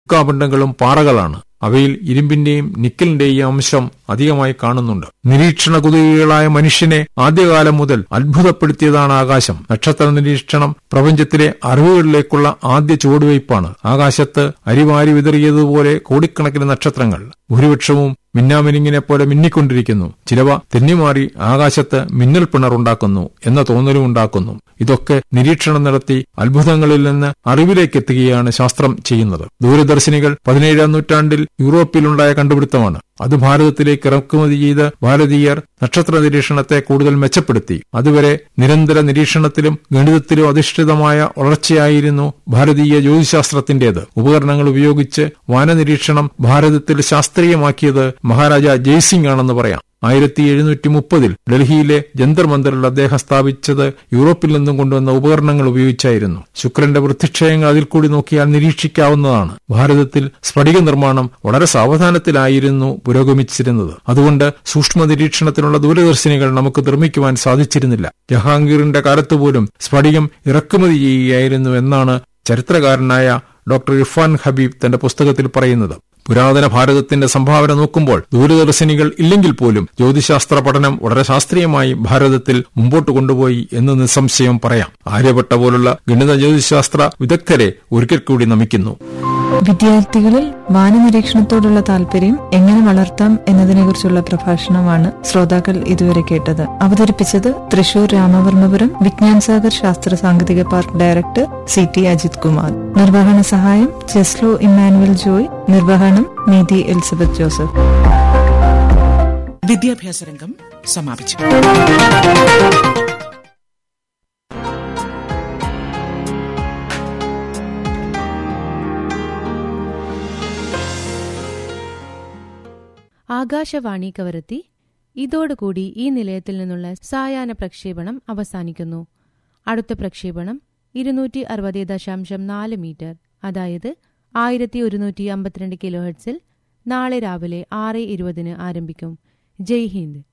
ഉൽക്കാപിണ്ഡങ്ങളും പാറകളാണ് അവയിൽ ഇരുമ്പിന്റെയും നിക്കലിന്റെയും അംശം അധികമായി കാണുന്നുണ്ട് നിരീക്ഷണ കുതുകികളായ മനുഷ്യനെ ആദ്യകാലം മുതൽ അത്ഭുതപ്പെടുത്തിയതാണ് ആകാശം നക്ഷത്ര നിരീക്ഷണം പ്രപഞ്ചത്തിലെ അറിവുകളിലേക്കുള്ള ആദ്യ ചുവടുവയ്പ്പാണ് ആകാശത്ത് അരിവാരി വിതറിയതുപോലെ കോടിക്കണക്കിന് നക്ഷത്രങ്ങൾ ഭൂരിപക്ഷവും മിന്നാമിനിങ്ങിനെ പോലെ മിന്നിക്കൊണ്ടിരിക്കുന്നു ചിലവ തെന്നിമാറി ആകാശത്ത് മിന്നൽ പിണറുണ്ടാക്കുന്നു എന്ന തോന്നലും ഉണ്ടാക്കുന്നു ഇതൊക്കെ നിരീക്ഷണം നടത്തി അത്ഭുതങ്ങളിൽ നിന്ന് അറിവിലേക്ക് എത്തുകയാണ് ശാസ്ത്രം ചെയ്യുന്നത് ദൂരദർശിനികൾ പതിനേഴാം നൂറ്റാണ്ടിൽ യൂറോപ്പിലുണ്ടായ കണ്ടുപിടുത്തമാണ് അത് ഭാരതത്തിലേക്ക് ഇറക്കുമതി ചെയ്ത് ഭാരതീയർ നക്ഷത്ര നിരീക്ഷണത്തെ കൂടുതൽ മെച്ചപ്പെടുത്തി അതുവരെ നിരന്തര നിരീക്ഷണത്തിലും ഗണിതത്തിലും അധിഷ്ഠിതമായ വളർച്ചയായിരുന്നു ഭാരതീയ ജ്യോതിശാസ്ത്രത്തിന്റേത് ഉപകരണങ്ങൾ ഉപയോഗിച്ച് വാനനിരീക്ഷണം ഭാരതത്തിൽ ശാസ്ത്രീയമാക്കിയത് മഹാരാജ ജയ്സിംഗ് ആണെന്ന് പറയാം ആയിരത്തി എഴുന്നൂറ്റി മുപ്പതിൽ ഡൽഹിയിലെ ജന്തർ മന്ദറിൽ അദ്ദേഹം സ്ഥാപിച്ചത് യൂറോപ്പിൽ നിന്നും കൊണ്ടുവന്ന ഉപകരണങ്ങൾ ഉപയോഗിച്ചായിരുന്നു ശുക്രന്റെ വൃത്തിക്ഷയങ്ങൾ അതിൽ കൂടി നോക്കിയാൽ നിരീക്ഷിക്കാവുന്നതാണ് ഭാരതത്തിൽ സ്ഫടിക നിർമ്മാണം വളരെ സാവധാനത്തിലായിരുന്നു പുരോഗമിച്ചിരുന്നത് അതുകൊണ്ട് സൂക്ഷ്മ നിരീക്ഷണത്തിനുള്ള ദൂരദർശിനികൾ നമുക്ക് നിർമ്മിക്കുവാൻ സാധിച്ചിരുന്നില്ല ജഹാംഗീറിന്റെ കാലത്തുപോലും സ്ഫടികം ഇറക്കുമതി ചെയ്യുകയായിരുന്നു എന്നാണ് ചരിത്രകാരനായ ഡോക്ടർ ഇർഫാൻ ഹബീബ് തന്റെ പുസ്തകത്തിൽ പറയുന്നത് പുരാതന ഭാരതത്തിന്റെ സംഭാവന നോക്കുമ്പോൾ ദൂരദർശിനികൾ ഇല്ലെങ്കിൽ പോലും ജ്യോതിശാസ്ത്ര പഠനം വളരെ ശാസ്ത്രീയമായി ഭാരതത്തിൽ മുമ്പോട്ട് കൊണ്ടുപോയി എന്ന് നിസ്സംശയം പറയാം ആര്യഭട്ട പോലുള്ള ഗണിത ജ്യോതിശാസ്ത്ര വിദഗ്ധരെ ഒരിക്കൽ കൂടി നമിക്കുന്നു വിദ്യാർത്ഥികളിൽ വാനനിരീക്ഷണത്തോടുള്ള താല്പര്യം എങ്ങനെ വളർത്താം എന്നതിനെക്കുറിച്ചുള്ള പ്രഭാഷണമാണ് ശ്രോതാക്കൾ ഇതുവരെ കേട്ടത് അവതരിപ്പിച്ചത് തൃശൂർ രാമവർമ്മപുരം വിജ്ഞാൻ സാഗർ ശാസ്ത്ര സാങ്കേതിക park director C T Ajith Kumar നിർവഹണ സഹായം ജെസ്ലോ ഇമ്മാനുവൽ ജോയ് നിർവഹണം നീതി എലിസബത്ത് ജോസഫ് വിദ്യാഭ്യാസ രംഗം സമാപിച്ചു ആകാശവാണി കവരത്തി ഇതോടുകൂടി ഈ നിലയത്തിൽ നിന്നുള്ള സായാഹ്ന പ്രക്ഷേപണം അവസാനിക്കുന്നു അടുത്ത പ്രക്ഷേപണം ഇരുന്നൂറ്റി അറുപത് ദശാംശം നാല് മീറ്റർ അതായത് ആയിരത്തി ഒരുന്നൂറ്റി അമ്പത്തിരണ്ട് കിലോ ഹെർട്സിൽ നാളെ രാവിലെ ആറ് ഇരുപതിന് ആരംഭിക്കും ജയ് ഹിന്ദ്